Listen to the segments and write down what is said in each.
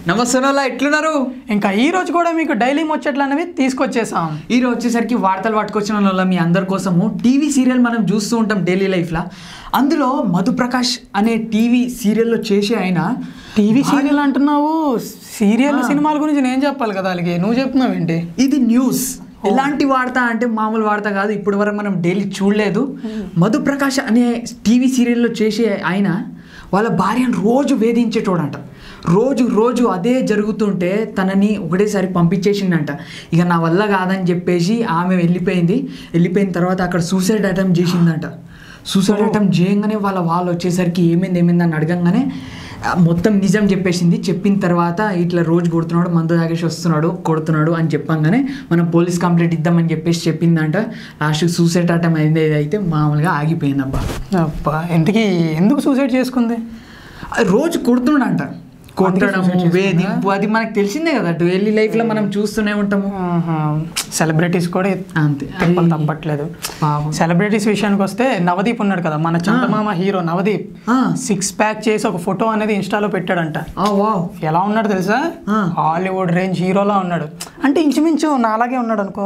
నమస్తే వాళ్ళ ఎట్లున్నారు ఇంకా ఈ రోజు కూడా మీకు డైలీ ముచ్చట్లు అనేవి తీసుకొచ్చేసాం ఈ రోజు వచ్చేసరికి వార్తలు పట్టుకొచ్చిన వాళ్ళ మీ అందరి కోసము టీవీ సీరియల్ మనం చూస్తూ ఉంటాం డైలీ లైఫ్లో అందులో మధుప్రకాష్ అనే టీవీ సీరియల్లో చేసే ఆయన టీవీ సీరియల్ అంటున్నావు సీరియల్ సినిమాల గురించి నేను చెప్పాలి కదా వాళ్ళకి నువ్వు చెప్తున్నావు ఏంటి ఇది న్యూస్ ఎలాంటి వార్త అంటే మామూలు వార్త కాదు ఇప్పటి వరకు మనం డైలీ చూడలేదు మధుప్రకాష్ అనే టీవీ సీరియల్లో చేసే ఆయన వాళ్ళ భార్యను రోజు వేధించేటోడంట రోజు రోజు అదే జరుగుతుంటే తనని ఒకటేసారి పంపించేసిండంట ఇక నా వల్ల కాదని చెప్పేసి ఆమె వెళ్ళిపోయింది వెళ్ళిపోయిన తర్వాత అక్కడ సూసైడ్ అటెంప్ట్ చేసిందంట సూసైడ్ అటెంప్ట్ చేయంగానే వాళ్ళ వాళ్ళు వచ్చేసరికి ఏమైంది ఏమైంది అని అడగంగానే ఆ, మొత్తం నిజం చెప్పేసింది చెప్పిన తర్వాత ఇట్లా రోజు కొడుతున్నాడు మందు తాగేసి వస్తున్నాడు కొడుతున్నాడు అని చెప్పంగానే మనం పోలీస్ కంప్లైంట్ ఇద్దామని చెప్పేసి చెప్పిందంట లాస్ట్ సూసైడ్ అటెంప్ట్ అయింది అయితే మామూలుగా ఆగిపోయిందబ్బా అబ్బా ఇంతకీ ఎందుకు సూసైడ్ చేసుకుంది అది రోజు కొడుతున్నాడంట కొట్టడం suicide చేసుకుందా? వేధింపు అది మనకు తెలిసిందే కదా డైలీ లైఫ్లో మనం చూస్తూనే ఉంటాము సెలబ్రిటీస్ కూడా అంతే తిప్పలు తప్పట్లేదు పాపం సెలబ్రిటీస్ విషయానికి వస్తే నవదీప్ ఉన్నాడు కదా మన చందమామ హీరో నవదీప్ ఆ, సిక్స్ ప్యాక్ చేసి ఒక ఫోటో అనేది ఇన్స్టాలో పెట్టాడంట ఆ, వావ్ ఎలా ఉన్నాడు తెలుసా ఆ. హాలీవుడ్ రేంజ్ హీరోలా ఉన్నాడు అంటే ఇంచుమించు నాలాగే ఉన్నాడు అనుకో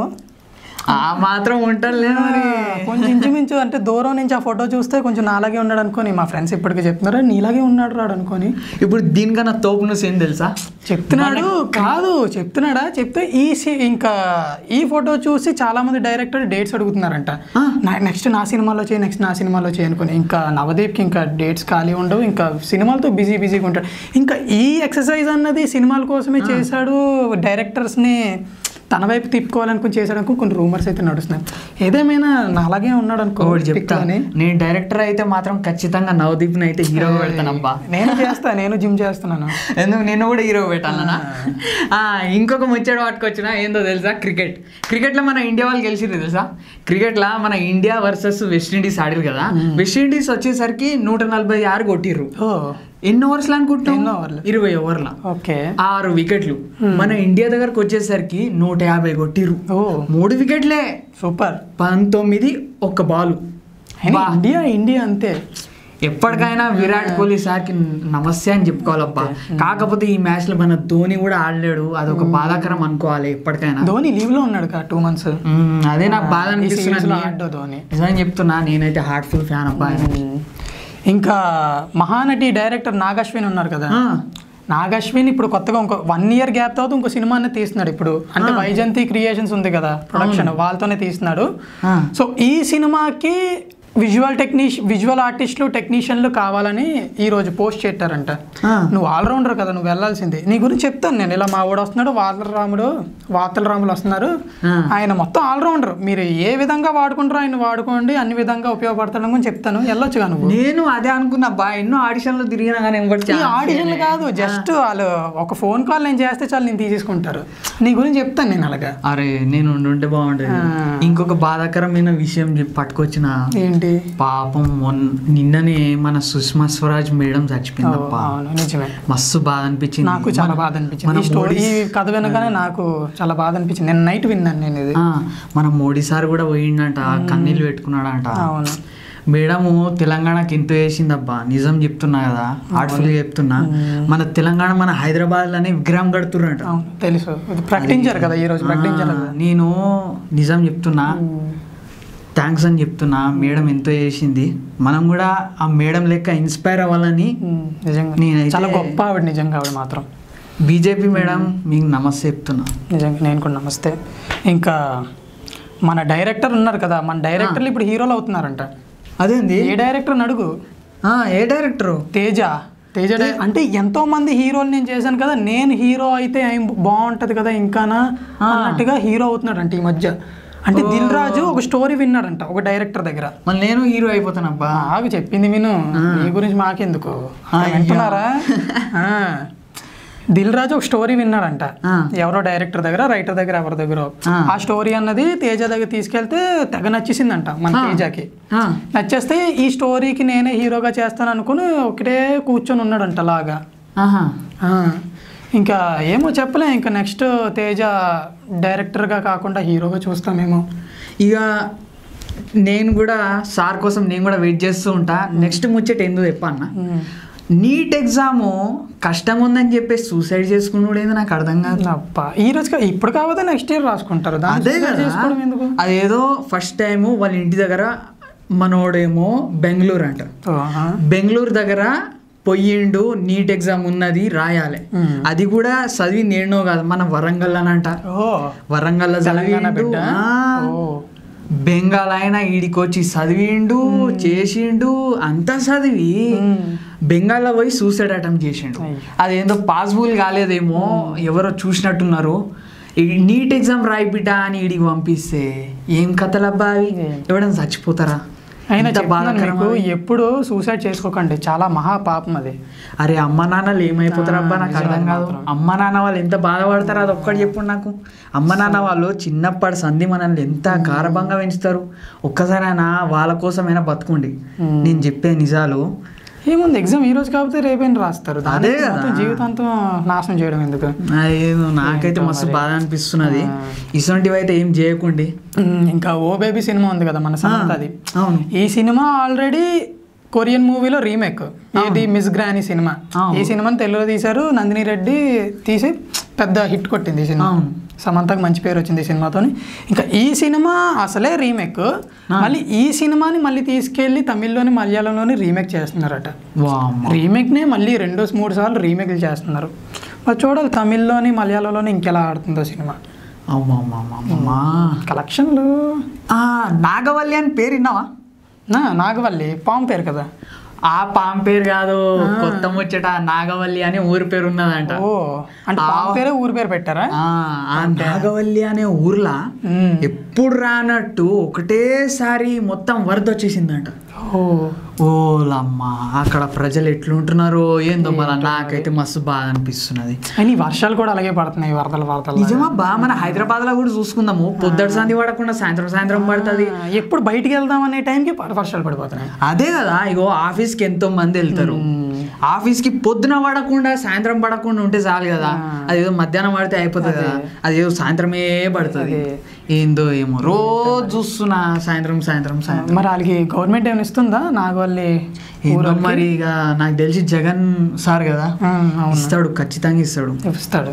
ఆ మాత్రం ఉంటాడులే మరి కొంచెం ఇంచుమించు అంటే దూరం నుంచి ఆ ఫోటో చూస్తే కొంచెం నాలాగే ఉన్నాడు అనుకోని మా ఫ్రెండ్స్ ఇప్పటికీ చెప్తున్నారు నీలాగే ఉన్నాడు రాడు అనుకోని ఇప్పుడు దీనికన్నా తోపు న్యూస్ ఏం తెలుసా చెప్తున్నాడు కాదు చెప్తున్నాడా చెప్తే ఈ సి- ఇంకా ఈ ఫోటో చూసి చాలా మంది డైరెక్టర్ డేట్స్ అడుగుతున్నారంట ఆ. నెక్స్ట్ నా సినిమాలో చేయి నెక్స్ట్ నా సినిమాలో చేయి అనుకుని ఇంకా నవదీప్కి ఇంకా డేట్స్ ఖాళీ ఉండవు ఇంకా సినిమాలతో బిజీ బిజీగా ఉంటాడు ఇంకా ఈ ఎక్సర్సైజ్ అన్నది సినిమాల కోసమే చేశాడు డైరెక్టర్స్ని తన వైపు తిప్పుకోవాలనుకుని చేశాడు అనుకో కొన్ని రూమర్స్ అయితే నడుస్తున్నాయి ఏదేమైనా నాలాగే ఉన్నాడు అనుకో ఒకటి చెప్తా pic లోని. నేను డైరెక్టర్ అయితే మాత్రం ఖచ్చితంగా నవదీప్ని అయితే హీరోగా పెడతానబ్బా నేను చేస్తా నేను జిమ్ చేస్తున్నాను ఎందుకు నిన్ను కూడా హీరో పెట్టాలనా ఆ, ఇంకొక ముచ్చట పట్టుకొచ్చిన ఏందో తెలుసా క్రికెట్ క్రికెట్లో మన ఇండియా వాళ్ళు గెలిచింది తెలుసా క్రికెట్లో మన ఇండియా వర్సెస్ వెస్టిండీస్ ఆడారు కదా వెస్టిండీస్ వచ్చేసరికి నూట నలభై ఆరు కొట్టిర్రు ఓ ఎన్ని ఓవర్స్లో అనుకుంటున్నాం ఎన్ని ఓవర్లు? ఇరవై ఓవర్ల ఓకే ఆరు వికెట్లు మన ఇండియా దగ్గరకు వచ్చేసరికి నూట యాభై కొట్టిర్రు ఓ మూడు వికెట్లే సూపర్ పంతొమ్మిది ఒక్క బాలు అయినా ఇండియా ఇండియా అంతే ఎప్పటికైనా విరాట్ కోహ్లీ సార్కి నమస్తే అని చెప్పుకోవాలబ్బా కాకపోతే ఈ మ్యాచ్ లో మన ధోని కూడా ఆడలేడు అదొక బాధాకరం అనుకోవాలి ఎప్పటికైనా ధోని లీవ్ లో ఉన్నాడు కదా టూ మంత్స్ మ్మ్, అదే నాకు బాధ అనిపిస్తున్నది ఆడ్డో ధోని నిజంగా చెప్తున్నా నేనైతే హార్ట్ఫుల్ ఫ్యాన్ అబ్బా ఆయనకి. ఇంకా మహానటి డైరెక్టర్ నాగశ్విన్ ఉన్నారు కదా ఆ, నాగశ్విన్ ఇప్పుడు కొత్తగా ఇంకో వన్ ఇయర్ గ్యాప్ తర్వాత ఇంకో సినిమా అనేది తీస్తున్నాడు ఇప్పుడు అంటే వైజంతి క్రియేషన్స్ ఉంది కదా ప్రొడక్షన్ వాళ్ళతోనే తీస్తున్నాడు ఆ. సో ఈ సినిమాకి విజువల్ టెక్నీష్ విజువల్ ఆర్టిస్టులు టెక్నీషియన్లు కావాలని ఈ రోజు పోస్ట్ చేశారంట ఆ. నువ్వు ఆల్రౌండర్ కదా నువ్వు వెళ్ళాల్సిందే నీ గురించి చెప్తాను నేను ఇలా మా వాడు వస్తున్నాడు వాతల రాముడు వాతల రాములు వస్తున్నారు ఆ. ఆయన మొత్తం ఆల్రౌండర్ మీరు ఏ విధంగా వాడుకుంటారో ఆయన వాడుకోండి అన్ని విధంగా ఉపయోగపడతాడని కూడా చెప్తాను వెళ్ళొచ్చుగా నువ్వు నేను అదే అనుకున్నా బా ఎన్నో ఆడిషన్లు తిరిగినా కానీ ఎవరు ఈ ఆడిషన్లు కాదు జస్ట్ వాళ్ళు ఒక ఫోన్ కాల్ నేను చేస్తే చాలు నేను తీసేసుకుంటారు నీ గురించి చెప్తాను నేను అలాగా అరే నేను ఉండుంటే బాగుండేది ఆ. ఇంకొక బాధాకరమైన విషయం చెప్పి పట్టుకొచ్చిన ఏంటి పాపం మొన్న నిన్ననే మన సుష్మా స్వరాజ్ మేడం చచ్చిపోయిందప్పా అవును నిజమే మస్తు బాధ అనిపించింది నాకు చాలా మన- బాధ అనిపించింది మన ఈ స్టోరీ మోడీ ఈ కథ వినగానే నాకు చాలా బాధ అనిపించింది నేను నైట్ విన్నాను నేను ఇది ఆ, మన మోడీ సార్ కూడా పోయిండంట కన్నీళ్ళు పెట్టుకున్నాడంట అవును మేడము తెలంగాణకి ఎంతో వేసిందబ్బా నిజం చెప్తున్నా కదా హార్ట్ఫుల్గా చెప్తున్నా మన తెలంగాణ మన హైదరాబాద్ లోనే విగ్రహం కడుతుర్రంట అవును తెలుసు ఇది ప్రకటించారు కదా ఈ రోజు ప్రకటించారు ఆ, కదా నేను నిజం చెప్తున్నా థ్యాంక్స్ అని చెప్తున్నా మేడం ఎంతో చేసింది మనం కూడా ఆ మేడం లెక్క ఇన్స్పైర్ అవ్వాలని ఉమ్, నిజంగా నేనైతే- చాలా గొప్ప ఆవిడ నిజంగా ఆవిడ మాత్రం బీజేపీ మేడం మీకు నమస్తే చెప్తున్నా నిజంగా నేను కూడా నమస్తే ఇంకా మన డైరెక్టర్ ఉన్నారు కదా మన డైరెక్టర్లు ఇప్పుడు హీరోలు అవుతున్నారంట అదేంది ఏ డైరెక్టర్ అని అడుగు ఆ, ఏ డైరెక్టరు తేజ తేజ డై- అంటే ఎంతో మంది హీరోలు నేను చేశాను కదా నేను హీరో అయితే ఏం బాగుంటది కదా ఇంకానా అన్నట్టుగా హీరో అవుతున్నాడు అంటే ఈ మధ్య అంటే దిల్ రాజు ఒక స్టోరీ విన్నాడంట ఒక డైరెక్టర్ దగ్గర మళ్ళీ నేను హీరో అయిపోతానబ్బా బాగా చెప్పింది విను నీ గురించి మాకెందుకు అయ్యో. వింటున్నారా ఆ. దిల్ రాజు ఒక స్టోరీ విన్నాడంట ఆ. ఎవరో డైరెక్టర్ దగ్గర రైటర్ దగ్గర ఎవరి దగ్గర ఆ. ఆ స్టోరీ అన్నది తేజ దగ్గర తీసుకెళ్తే తెగ నచ్చేసిందంట మన ఆ. తేజకి ఆ, నచ్చేస్తే ఈ స్టోరీకి నేనే హీరోగా చేస్తాను అనుకుని ఒకటే కూర్చొని ఉన్నాడంట అలాగా ఆహా ఆ. ఇంకా ఏమో చెప్పలే ఇంకా నెక్స్ట్ తేజ డైరెక్టర్గా కాకుండా హీరోగా చూస్తామేమో ఇక నేను కూడా సార్ కోసం నేను కూడా వెయిట్ చేస్తూ ఉంటా నెక్స్ట్ ముచ్చట ఏందో చెప్పన్న ఉమ్. నీట్ ఎగ్జామ్ కష్టం ఉందని చెప్పేసి సూసైడ్ చేసుకున్నాడు ఏంది నాకు అర్థం కాదు అబ్బా ఈ రోజు కా- ఇప్పుడు కాకపోతే నెక్స్ట్ ఇయర్ రాసుకుంటారు దాన్ని అదే suicide కదా చేసుకోవడం ఎందుకు అదేదో ఫస్ట్ టైం వాళ్ళ ఇంటి దగ్గర మనోడేమో బెంగళూరు అంట ఆహా. బెంగళూరు దగ్గర పొయ్యిండు నీట్ ఎగ్జామ్ ఉన్నది రాయాలి మ్మ్. అది కూడా చదివి నేనో కాదు మన వరంగల్ అని అంట ఓ వరంగల్ తెలంగాణ బిడ్డ ఓ బెంగాల్ అయినా ఈడికి వచ్చి చదివిండు చేసిండు అంతా చదివి మ్మ్. బెంగాల్లో పోయి సూసైడ్ అటెంప్ట్ చేసిండు అయ్యో. అదేందో పాసిబుల్ కాలేదేమో ఎవరో చూసినట్టున్నారు ఈ నీట్ ఎగ్జామ్ రాయి బిడ్డ అని ఈడికి పంపిస్తే ఏం కథలబ్బా అవి ఏం. ఎవడన్నా చచ్చిపోతారా అయినా ఎంత చెప్తున్నాను బాధాకరం మీకు అది. ఎప్పుడు సూసైడ్ చేసుకోకండి చాలా మహా పాపం అది అరే అమ్మ నాన్నలు ఏమైపోతారు అబ్బా ఆ, నాకు నిజం అర్థం కాదు మాత్రం. అమ్మ నాన్న వాళ్ళు ఎంత బాధపడతారో అది ఒక్కటి చెప్పు నాకు అమ్మ నాన్న వాళ్ళు చిన్నప్పటి సంధి మనల్ని ఎంత గారభంగా పెంచుతారు ఒక్కసారైనా వాళ్ళ కోసమైనా బతుకుండి మ్మ్. నేను చెప్పే నిజాలు ఏముంది ఎగ్జామ్ ఈ రోజు కాకపోతే రేపైనా రాస్తారు అదే దానికి కదా. మొత్తం జీవితాంతం నాశనం చేయడం ఎందుకు అదేదో నాకైతే ఏంటో మస్తు మరి. బాధ అనిపిస్తున్నది ఆ. ఇటువంటివి అయితే ఏం చేయకుండి ఉమ్, ఇంకా ఓ బేబీ సినిమా ఉంది కదా మన సమంతది అవును ఈ సినిమా ఆల్రెడీ కొరియన్ మూవీలో రీమేక్ ఇది మిస్ గ్రానీ సినిమా అవును. ఈ సినిమాని తెలుగులో తీశారు నందిని రెడ్డి తీసి పెద్ద హిట్ కొట్టింది ఈ సినిమా అవును. సమంతకు మంచి పేరు వచ్చింది ఈ సినిమాతోని ఇంకా ఈ సినిమా అసలే రీమేక్ ఆ. మళ్ళీ ఈ సినిమాని మళ్ళీ తీసుకెళ్ళి తమిళ్లోని మలయాళంలోని రీమేక్ చేస్తున్నారట వామ్మ. రీమేక్నే మళ్ళీ రెండు మూడు సార్లు రీమేక్లు చేస్తున్నారు మరి చూడాలి తమిళ్లోని మలయాళంలోని ఇంకెలా ఆడుతుందో సినిమా అమ్మమ్మమ్మమ్మమ్మా. కలెక్షన్లు ఆ నాగవల్లి అని పేరు విన్నావా నా నాగవల్లి పాము పేరు కదా ఆ పాము పేరు కాదు కొత్త ముచ్చట నాగవల్లి అని ఊరి పేరు ఉన్నదంట ఓ అంటే పాము పేరే ఊరి పేరు పెట్టారా ఆ ఆ నాగవల్లి అనే ఊర్లో ఉమ్. ఎప్పుడు రానట్టు ఒకటేసారి మొత్తం వరద వచ్చేసిందంట ఓ ఓలమ్మ అక్కడ ప్రజలు ఎట్లుంటున్నారో ఏందో మన నాకైతే మస్తు బాధ అనిపిస్తున్నది అని వర్షాలు కూడా అలాగే పడుతున్నాయి వరదలు వరదలు నిజమా బా మన హైదరాబాద్ లో కూడా చూసుకుందాము పొద్దుటి సంధి పడకుండా సాయంత్రం సాయంత్రం పడుతుంది ఆ, ఎప్పుడు బయటికి వెళ్దాం అనే టైంకి వర్షాలు పడిపోతున్నాయి అదే కదా ఇగో ఆఫీస్ కి ఎంతో మంది వెళ్తారు ఆఫీస్ కి పొద్దున పడకుండా సాయంత్రం పడకుండా ఉంటే చాలు కదా అది ఏదో మధ్యాహ్నం పడితే అయిపోతుంది కదా అది ఏదో సాయంత్రమే పడుతుంది అదే. ఏందో ఏమో రోజు చూస్తున్నా సాయంత్రం సాయంత్రం సాయంత్రం మరి వాళ్ళకి గవర్నమెంట్ ఏమైనా ఇస్తుందా నాగవల్లి ఏందో మరి ఇక నాకు తెలిసి జగన్ సార్ కదా ఆ, అవును ఇస్తాడు ఖచ్చితంగా ఇస్తాడు ఇస్తాడు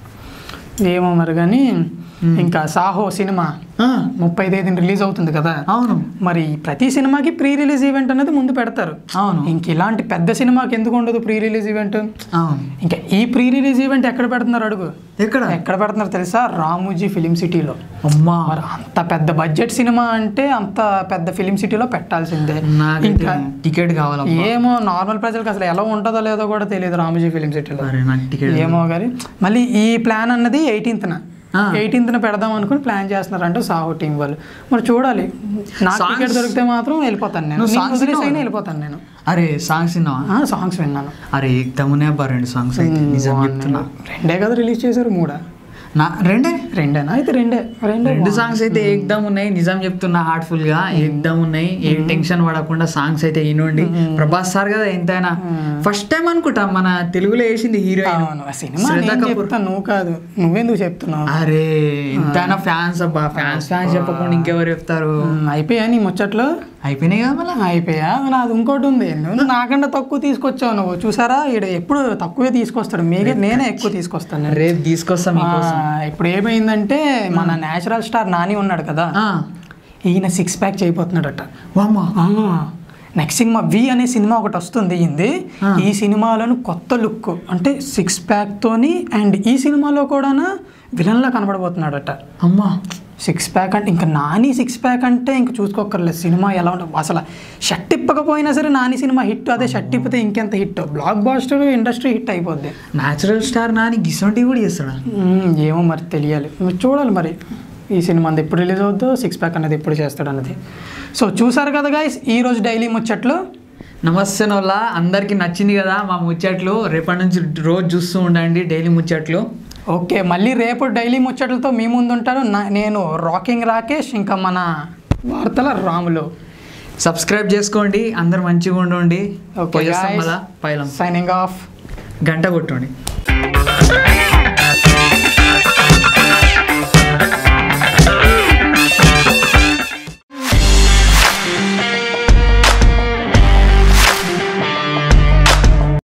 ఏమో మరి కానీ ఇంకా సాహో సినిమా ఆ, ముప్పై తేదీన రిలీజ్ అవుతుంది కదా అవును మరి ప్రతి సినిమాకి ప్రీ రిలీజ్ ఈవెంట్ అనేది ముందు పెడతారు అవును ఇంక ఇలాంటి పెద్ద సినిమాకి ఎందుకు ఉండదు ప్రీ రిలీజ్ ఈవెంట్ అవును ఇంకా ఈ ప్రీ రిలీజ్ ఈవెంట్ ఎక్కడ పెడుతున్నారు అడుగు ఎక్కడ ఎక్కడ పెడుతున్నారు తెలుసా రామోజీ ఫిలిం సిటీలో అమ్మా మరి అంత పెద్ద బడ్జెట్ సినిమా అంటే అంత పెద్ద ఫిలిం సిటీలో పెట్టాల్సిందే నాకైతే ఇంకా టికెట్ కావాలి ఏమో నార్మల్ ప్రజలకు అసలు ఎలా ఉంటుందో లేదో కూడా తెలియదు రామోజీ ఫిలిం సిటీలో అరే నాకు టికెట్ ఏమో కానీ మళ్ళీ ఈ ప్లాన్ అన్నది ఎయిటీన్త్న ఆ. ఎయిటీన్త్న పెడదాం అనుకుని ప్లాన్ చేస్తున్నారంటే సాహో టీం వాళ్ళు మరి చూడాలి నాకు Songs- టికెట్ దొరికితే మాత్రం వెళ్ళిపోతాను నేను నువ్వు నేను songs వదిలేసి అయినా విన్నావా? వెళ్ళిపోతాను నేను అరే సాంగ్స్ విన్నావా సాంగ్స్ విన్నాను అరే ఎక్దమునే అబ్బా రెండు సాంగ్స్ అయితే నిజం చెప్తున్నా రెండే కదా రిలీజ్ చేశారు మూడా నా రెండే రెండేనా అయితే రెండే రెండే రెండు సాంగ్స్ అయితే ఏకదమ్ ఉన్నాయి నిజం చెప్తున్నా హార్ట్ఫుల్ గా ఏకదమ్ ఉన్నాయి ఏ టెన్షన్ పడకుండా సాంగ్స్ అయితే ఈనుండి ప్రభాస్ సార్ కదా ఎంతైనా ఫస్ట్ టైం అనుకుంటా మన తెలుగులో వేసింది హీరోయిన్ అవును ఆ సినిమా శ్రద్ధ నేను కపూర్ చెప్తాను నువ్వు కాదు నువ్వెందుకు చెప్తున్నావు అరే ఎంతైనా ఫ్యాన్స్ అబ్బా ఫ్యాన్స్ ఫ్యాన్స్ చెప్పకుండా ఇంకెవరు చెప్తారు ఉమ్, అయిపోయా నీ ముచ్చట్లు అయిపోయినాయి కదా మళ్ళీ అయిపోయా నాది ఇంకోటి ఉంది నువ్వు నాకన్నా తక్కువ తీసుకొచ్చావు నువ్వు చూసారా ఈడ ఎప్పుడు తక్కువే తీసుకొస్తాడు మీకే నేనే ఎక్కువ తీసుకొస్తాను నేను. రేపు తీసుకొస్తాం ఆ, మీకోసం ఇప్పుడు ఏమైందంటే మన నేచురల్ స్టార్ నాని ఉన్నాడు కదా ఆ, ఈయన సిక్స్ ప్యాక్ చేయబోతున్నాడట వామ్మా నెక్స్ట్ సినిమా వి అనే సినిమా ఒకటి వస్తుంది ఇంది ఆ. ఈ సినిమాలోను కొత్త లుక్ అంటే సిక్స్ తోని అండ్ ఈ సినిమాలో కూడా విలన్లా కనబడబోతున్నాడట అమ్మా సిక్స్ ప్యాక్ అంటే ఇంకా నాని సిక్స్ ప్యాక్ అంటే ఇంక చూసుకోకర్లేదు సినిమా ఎలా ఉంటుంది అసలు షర్ట్ ఇప్పకపోయినా సరే నాని సినిమా హిట్ అదే షర్ట్ ఇప్పితే ఇంకెంత hit blockbuster industry hit అయిపోద్ది న్యాచురల్ స్టార్ నాని గిసొంటివి కూడా చేస్తాడా మ్మ్, ఏమో మరి తెలియాలి మరి చూడాలి మరి ఈ సినిమా అంతా ఎప్పుడు రిలీజ్ అవుద్దో సిక్స్ ప్యాక్ అనేది ఎప్పుడు చేస్తాడు అన్నది సో చూసారు కదా గాయస్ ఈ రోజు డైలీ ముచ్చట్లు నమస్తే నోళ్ళ అందరికి నచ్చింది కదా మా ముచ్చట్లు రేపటి నుంచి రోజు చూస్తూ ఉండండి డైలీ ముచ్చట్లు ఓకే మళ్ళీ రేపు డైలీ ముచ్చట్లతో మీ ముందు ఉంటాను నా- నేను రాకింగ్ రాకేష్ ఇంకా మన వార్తల రాములు సబ్స్క్రైబ్ చేసుకోండి అందరు మంచిగా ఉండండి ఓకే పోయేస్తాం మళ్ళా పైలం సైనింగ్ ఆఫ్ గంట కొట్టండి